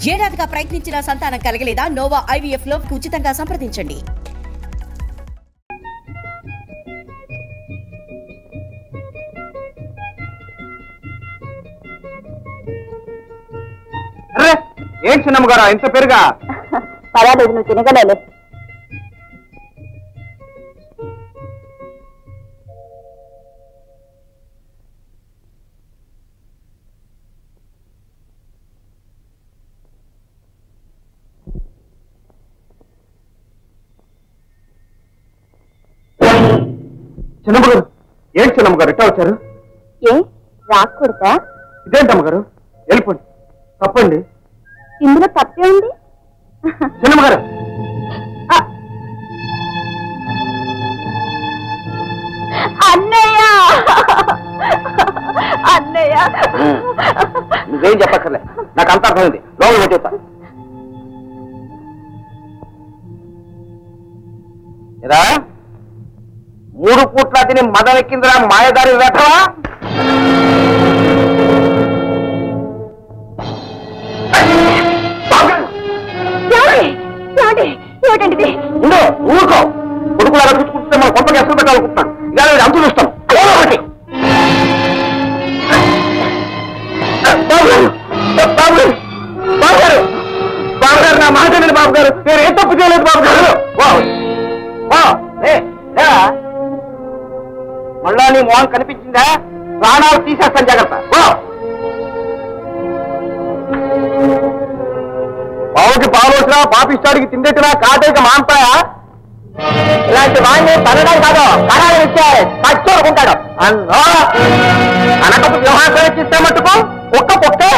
ఏడాదిగా ప్రయత్నించిన సంతానం కలగలేదా Nova IVF లో ఉచితంగా సంప్రదించండి అరే ఏం చిన్నమ్మ గారు ఇంత పెరుగా పర్వాలేదు నువ్వు తినగలలే చిన్నమ్మ గారు ఏంటి చిన్నమ్మ గారు ఎట్టా వచ్చారు ఏ రాకూడదా ఇదేంటమ్మ గారు వెళ్ళిపోండి తప్పండి ఇందులో తప్పే ఉంది చిన్నమ్మ గారు అన్నయ్య అన్నయ్య నువ్వేం చెప్పక్కర్లే నాకు అంత అర్థమైంది లోపల వచ్చేస్తా ఇదా మూడు పూట్ల తిని మదనెక్కిందిరా మాయదారి వేటవా ఏమిటండి ఉండు ఊరుకో కొడుకులు అలా చూసుకుంటే మన కొంపకి ఎసరు పెట్టాలనుకుంటున్నాడు ఇలా నేను అంతు చూస్తాను ఏదో ఒకటి బాబు గారు, బాబు గారు, బాబు గారు, బాబు గారు నా మాట వినండి బాబు గారు నేను ఏ తప్పు చేయలేదు బాబు గారు వా, వా, లే, లేరా? మళ్ళా నీ మొహం కనిపించిందా ప్రాణాలు తీసేస్తాను జాగ్రత్త వా. బావుకి పాలు వచ్చినా పాపిస్తాడికి తిండెట్టినా కాటేక మాంతాయా ఇలాంటి వాడిని తనడం కాదు కరాలు ఇచ్చే పచ్చోడుకుంటాడు అన్నో అనకపు వ్యవహారం ఇస్తే మట్టుకు ఒక్క పొక్కే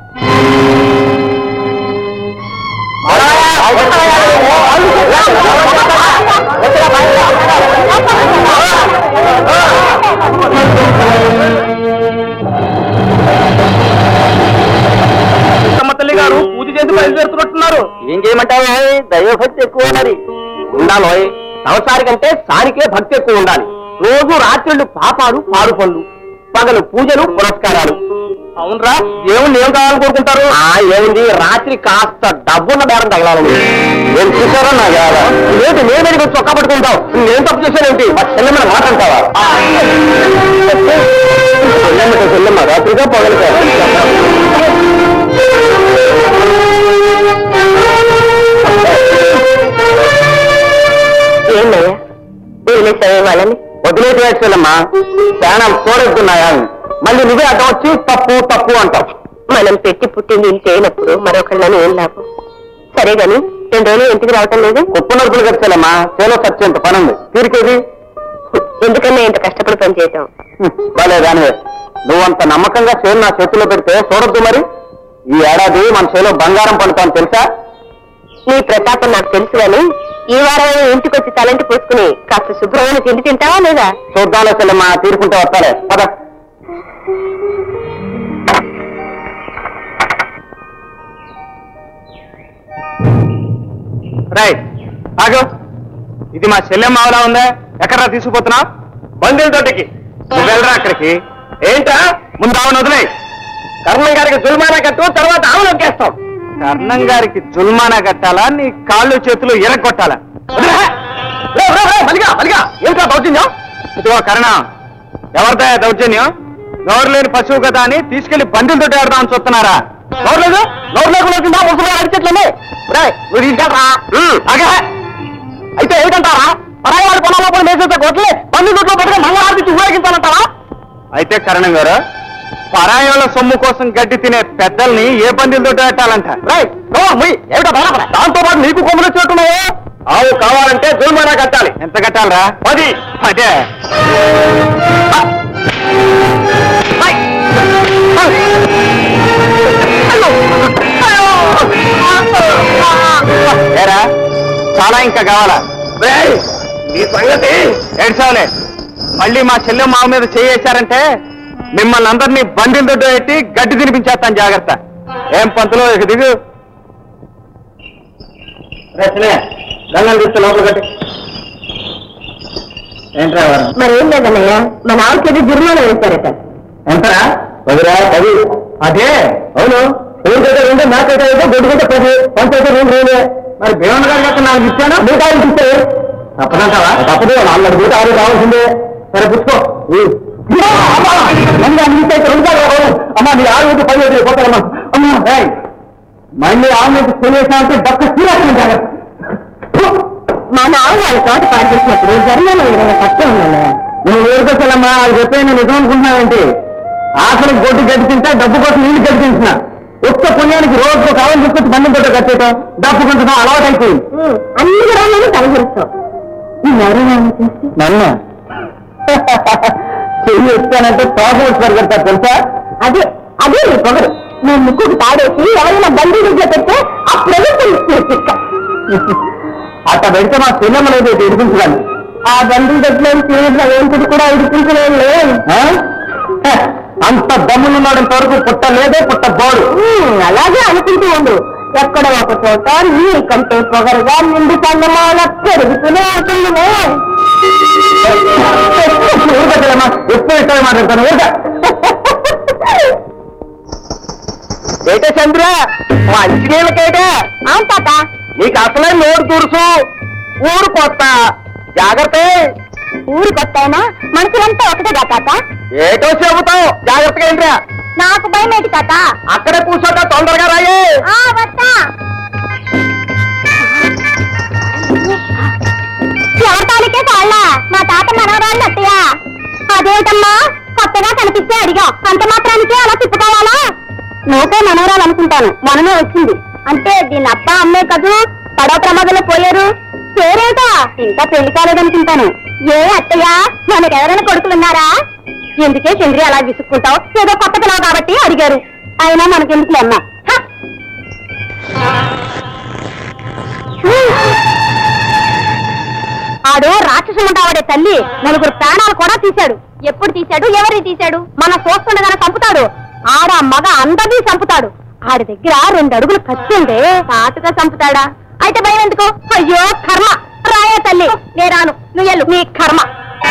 తల్లి గారు పూజ చేసి బయలుదేరుతున్నట్టున్నారు ఏం చేయమంటావు దైవభక్తి ఎక్కువ మరి ఉండాలో సంవత్సరానికంటే సారికే భక్తి ఎక్కువ ఉండాలి రోజు రాత్రుళ్ళు పాపాలు పాడు పనులు పగలు పూజలు పురస్కారాలు అవునరా దేవుణ్ణి ఏం కావాలని కోరుకుంటారు ఏముంది రాత్రి కాస్త డబ్బున్న బేరం తగలాలని నేను చూసారా నా గారా ఏంటి నేను దగ్గర చొక్కా పట్టుకుంటావు నేను తప్పు చేశానేంటి మా చెల్లెమ్మ మాట అంటావా చెల్లెమ్మ చెల్లెమ్మ రాత్రిగా పగలుగా ఏంటయ్యా వదిలేసావే వాళ్ళని వదిలేసేమ్మా ప్రాణాలు తోడెత్తున్నాయా మళ్ళీ నువ్వే అడ్డం వచ్చి తప్పు తప్పు అంటావు మనం పెట్టి పుట్టింది ఇంటి అయినప్పుడు మరొకళ్ళని ఏం లాభం సరే గాని రెండు రోజులు ఇంటికి రావటం లేదు కుప్పు నడుపులు కట్టాలమ్మా చేలో సత్యంత పని ఉంది తీరికేది ఎందుకన్నా ఇంత కష్టపడి పని చేయటం బాలే దానివే నువ్వంత నమ్మకంగా చేను నా చేతిలో పెడితే చూడొద్దు మరి ఈ ఏడాది మన చేలో బంగారం పండుతాను తెలుసా నీ ప్రతాపం నాకు తెలుసు గాని ఈ వారం ఇంటికి వచ్చి తలంటి పోసుకుని కాస్త శుభ్రమైన తిండి తింటావా లేదా చూద్దాంలే చెల్లెమ్మా తీరుకుంటే వస్తాలే పద రైట్ ఆగు ఇది మా చెల్లెమ్మ ఆవులా ఉందా ఎక్కడా తీసుకుపోతున్నావు బండిల తోటికి నువ్వు వెళ్ళరా అక్కడికి ఏంటా ముందు ఆవును వదిలే కర్ణం గారికి జుల్మానా కట్టు తర్వాత ఆవును నొక్కేస్తాం కర్ణం గారికి జుల్మానా కట్టాలా నీ కాళ్ళు చేతులు ఎరగొట్టాలా వదిలే. లే, లే, లే, మల్లిగా మల్లిగా ఏంటా దౌర్జన్యం ఇదిగో కరుణ ఎవరిదా దౌర్జన్యం నోరు లేని పశువు కదా అని తీసుకెళ్లి బండిలతో ఆడదామని చూస్తున్నారా నోరు లేదు నోరు లేకుండా ముసలి అడిచెట్లనే నువ్వు తీసుకెళ్ళరా అగే అయితే ఏమిటంటారా పరాయి వాడి పొలంలో పోయి వేసేస్తే కొట్లే బండి దొడ్లో పెట్టుకుని మంగళహారతి ఉపయోగించాలంటారా అయితే కరణం గారు పరాయి వాళ్ళ సొమ్ము కోసం గడ్డి తినే పెద్దల్ని ఏ బండిలతో పెట్టాలంట రైట్ ఏమిటో బరాబర దాంతో పాటు నీకు కొమ్ములు వచ్చేట్టున్నాయో ఆవు కావాలంటే జుల్మానా కట్టాలి ఎంత కట్టాలరా పది అదే ఏరా చాలా ఇంకా కావాలా నీ సంగతి ఏడ్చావులే మళ్ళీ మా చెల్లె మావ మీద చేయేశారంటే మిమ్మల్ని అందరినీ బండిల దొడ్డు పెట్టి గడ్డి తినిపించేస్తాను జాగ్రత్త ఏం పంతులు ఇక దిగు గంగలు తీస్తే లోపల కట్టి ఏంట్రా వారు మరి ఏం లేదన్నయ్య మన ఆవుకి జుర్మానా వేశారట ఎంతరా పదిరా పది అదే అవును ఏంటంటే రెండు నాకైతే అయితే గొడ్డుకుంటే పది పంచైతే రెండు రెండే మరి భీమన్ గారి యొక్క నాలుగు ఇచ్చాను నూట ఆరు ఇస్తే తప్పదంటావా తప్పదు నాలుగు నూట ఆరు కావాల్సిందే సరే పుచ్చుకో మళ్ళీ అన్ని అయితే రెండు కాదు అమ్మా నీ ఆరు వద్దు పది వద్దు పోతారమ్మా అమ్మా ఏయ్, మళ్ళీ ఆరు నుంచి తెలియసా అంటే డబ్బు సీరియస్ జాగ్రత్త మా నాన్న వాళ్ళ తోట పాడు చేసినప్పుడు జరిమానా ఇరవై తక్కువ ఉందండి నువ్వు ఊరుకొచ్చాలమ్మా అది చెప్పే నేను నిజం అనుకుంటున్నావంటే ఆఖరి గొడ్డు గడిపించా డబ్బు కోసం నీళ్లు గడిపించిన ఒక్క పుణ్యానికి రోజు కావాలి తీసుకొచ్చి బండి తోట కట్టేయటం డబ్బు కొంచెం అలవాటు అయిపోయింది అన్ని గ్రామాలు కలగరుస్తావు ఈ ఎవరైనా చేస్తే నన్ను చెయ్యి ఇస్తానంటే తోట వచ్చి పరిగెడతా తెలుసా అదే అదే నీ పొగరు నీ ముక్కుకు తాడేసి ఎవరైనా బండి దగ్గర పెడితే ఆ ప్రభుత్వం అట్లా పెడితే మా చెల్లెమ్మ లేదు ఇడిపించడానికి ఆ బండి దగ్గర తీరులో ఏంటిది కూడా ఇడిపించలేదు ఆ? హ, అంత దమ్ములున్నాడంత వరకు పుట్ట లేదే పుట్ట బోడు అలాగే అనుకుంటూ ఉండు ఎక్కడ ఒక చోట నీ కంటే పొగరుగా నిండు చందమాల పెరుగుతూనే ఉంటుంది ఊరుకొచ్చాలమ్మా ఎక్కువ ఇష్టమే మాట్లాడతాను ఊరుక ఏట చంద్ర మంచినీళ్ళకేట అవును తాత నీకు అసలే నోరు తురుసు ఊరు కొత్త జాగ్రత్త ఊరు కొత్త అయినా మనుషులంతా ఒకటేగా తాత ఏటో చెబుతావు జాగ్రత్తగా ఏంట్రా నాకు భయం ఏంటి తాత అక్కడే కూర్చోట తొందరగా రాయే ఆ వస్తా ఎవరికే కాళ్ళ మా తాత మనవరాళ్ళు అత్తయ్య అదేమిటమ్మా కొత్తగా కనిపిస్తే అడిగా అంత మాత్రానికే అలా తిప్పుకోవాలా నువ్వుకే మనవరాలు అనుకుంటాను మనమే వచ్చింది అంటే దీని అప్ప అమ్మే కదూ పడవ ప్రమాదంలో పోయారు పేరేటా ఇంకా పెళ్లి కాలేదనుకుంటాను ఏ అత్తయ్య మనకు ఎవరైనా కొడుకులున్నారా ఎందుకే చంద్రి అలా విసుక్కుంటావు ఏదో కొత్త పిల్లలు కాబట్టి అడిగారు అయినా మనకెందుకులే అమ్మా హ! ఆడు రాక్షసుముంటావాడే తల్లి నలుగురు ప్రాణాలు కూడా తీశాడు ఎప్పుడు తీశాడు ఎవరిని తీశాడు మన చూస్తుండగానే చంపుతాడు ఆడ మగ అందరినీ చంపుతాడు ఆడి దగ్గర రెండు అడుగులు ఖర్చు ఉంటే తాటుగా చంపుతాడా అయితే భయం ఎందుకు అయ్యో కర్మ రాయే తల్లి నే రాను నువ్వు ఎల్లు నీ కర్మ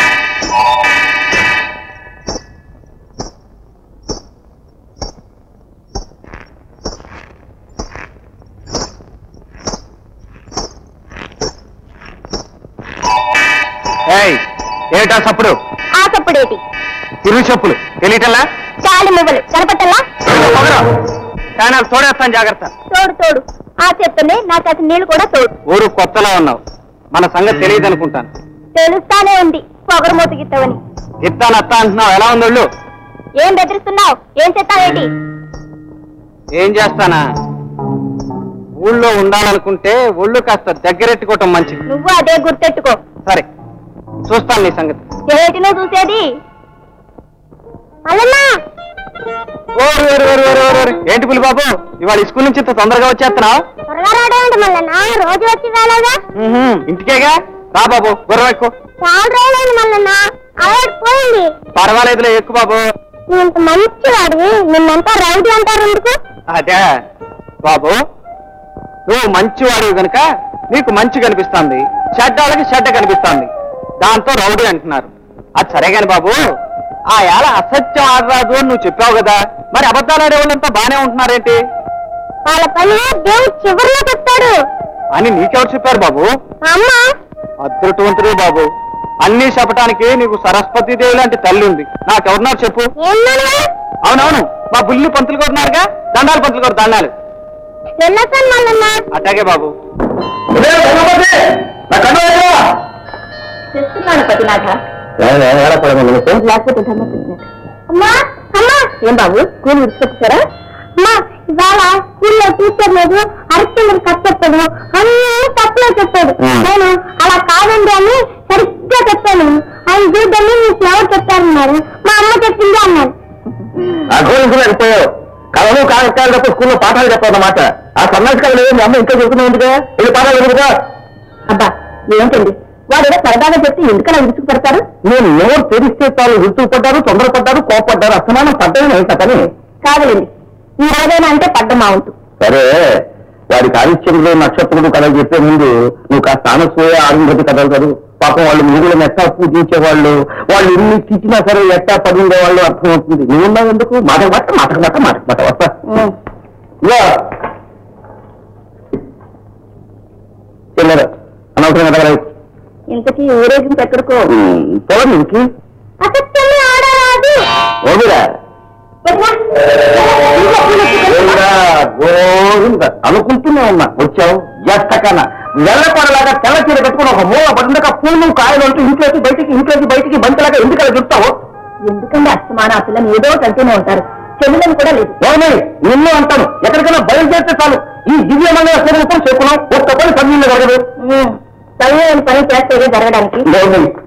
ఏయ్ ఏటా సప్పుడు ఆ చప్పుడేటి తిరుగు చెప్పులు తెలియటల్లా గాలి మువ్వలు కనపట్టల్లా కానీ అది తోడేస్తాను జాగ్రత్త తోడు తోడు ఆ చెప్తుంది నాకు అసలు నీళ్ళు కూడా తోడు ఊరు కొత్తలో ఉన్నావు మన సంగతి తెలియదు అనుకుంటాను తెలుస్తానే ఉంది పొగరు మూతగిత్తవని ఇస్తాను అత్త అంటున్నావు ఎలా ఉంది ఒళ్ళు ఏం బెదిరిస్తున్నావు ఏం చెప్తావేంటి ఏం చేస్తానా ఊళ్ళో ఉండాలనుకుంటే ఒళ్ళు కాస్త దగ్గరెట్టుకోవటం మంచిది నువ్వు అదే గుర్తెట్టుకో సరే చూస్తాను నీ సంగతి ఏటి నువ్వు చూసేది అల్లమ్మా ఓరు, ఓరు, ఓరు, ఓరు, ఓరు, ఓరు. ఏంటి పులి బాబు ఇవాళ స్కూల్ నుంచి ఇంత తొందరగా వచ్చేస్తున్నావు త్వరగా రావడం మల్లన్న రోజు వచ్చి వేలేదా ఇంటికేగా రా బాబు గుర్రం ఎక్కువ చాలా రోజులైంది మల్లన్న అలవాటు పోయింది పర్వాలేదులే ఎక్కువ బాబు నువ్వు ఇంత మంచివాడివి నిన్నంతా రౌడీ అంటారు ఎందుకు అదే బాబు నువ్వు మంచివాడివి గనుక నీకు మంచి కనిపిస్తుంది చెడ్డాలకి చెడ్డ కనిపిస్తుంది దాంతో రౌడీ అంటున్నారు అది సరే గాని బాబు ఆ ఏళ అసత్యం ఆడరాదు అని నువ్వు చెప్పావు కదా మరి అబద్ధాలు ఆడే వాళ్ళంతా బానే ఉంటున్నారేంటి వాళ్ళ పని దేవుడు చివరిలో చెప్తాడు అని నీకెవరు చెప్పారు బాబు అమ్మ అదృష్టవంతుడు బాబు అన్ని చెప్పటానికి నీకు సరస్వతి దేవి లాంటి తల్లి ఉంది నాకెవరున్నారు చెప్పు ఏమన్నా అవునవును మా బుల్లి పంతులు కొడుతున్నారుగా దండాలు పంతులు కొడు దండాలు వెళ్ళొస్తాను మల్లన్న అట్టాగే బాబు తెస్తున్నాను పతినాథ లేకపోతే అమ్మా అమ్మా ఏం బాబు స్కూల్ విడిచిపెట్టారా అమ్మా ఇవాళ స్కూల్లో టీచర్ లేదు అరటి మీరు కష్టపడు అన్నీ తప్పులో చెప్పాడు Hmm. నేను అలా కాదండి అని సరిగ్గా చెప్పాను ఆయన చూద్దని మీ ఫ్లవర్ చెప్పారన్నారు మా అమ్మ చెప్పింది అన్నారు అయిపోయావు కళలు కాలకాలప్పుడు స్కూల్లో పాఠాలు చెప్పాలన్నమాట ఆ సన్నాసి కళ లేదు మీ అమ్మ ఇంకా చెబుతున్నావు ఎందుకు ఇది పాఠాలు ఎందుకుగా అబ్బా ఏంటండి వాడు ఏదో సరదాగా చెప్తే ఎందుకలా విసుగు పెడతారు నేను ఎవరు తెరిస్తే చాలు విరుచుకుపడ్డారు తొందరపడ్డారు కోపడ్డారు అసమానం పడ్డాను ఏంట పని కాదులేండి ఈ రోజైనా అంటే పడ్డం మావుంటు సరే వాడికి ఆదిత్యుడు నక్షత్రుడు కథలు చెప్పే ముందు నువ్వు కాస్త ఆనసూయ ఆరుంధతి కథలు చదువు పాపం వాళ్ళు మూడులను ఎట్టా పూజించే వాళ్ళు వాళ్ళు ఎన్ని తిట్టినా సరే ఎట్టా పడిండే వాళ్ళు అర్థమవుతుంది నువ్వు ఉన్నావు ఎందుకు మాట మాట మాట మాట మాట మాట వస్తా ఇదిగో. చిల్లర అనవసరంగా తగలవు. ఇంతకీ ఊరేగింపు ఎక్కడికో ఉమ్, పోదు ఇంకి అసత్యమే ఆడరాదు ఓదురా గోవిందా, గోవిందా. అనుకుంటూనే ఉన్నా వచ్చావు ఎస్తకన్నా వెళ్ళపడలాగా తెల్ల చీర కట్టుకుని ఒక మూల పడుండక పూలు కాయలు అంటూ ఇంట్లోకి బయటికి ఇంట్లోకి బయటికి బంతిలాగా ఎందుకలా చూస్తావు ఎందుకంటే అస్తమాన ఆ పిల్లని ఏదో కంటూనే ఉంటారు చెల్లెలని కూడా లేదు ఏమై నిన్ను అంటాను ఎక్కడికైనా బయలుదేరితే చాలు ఈ దివ్యమైన స్వరూపం చెప్పుకున్నాం ఒక్క పని సమయంలో జరగదు సమయం పని చేస్తేనే జరగడానికి గౌరవం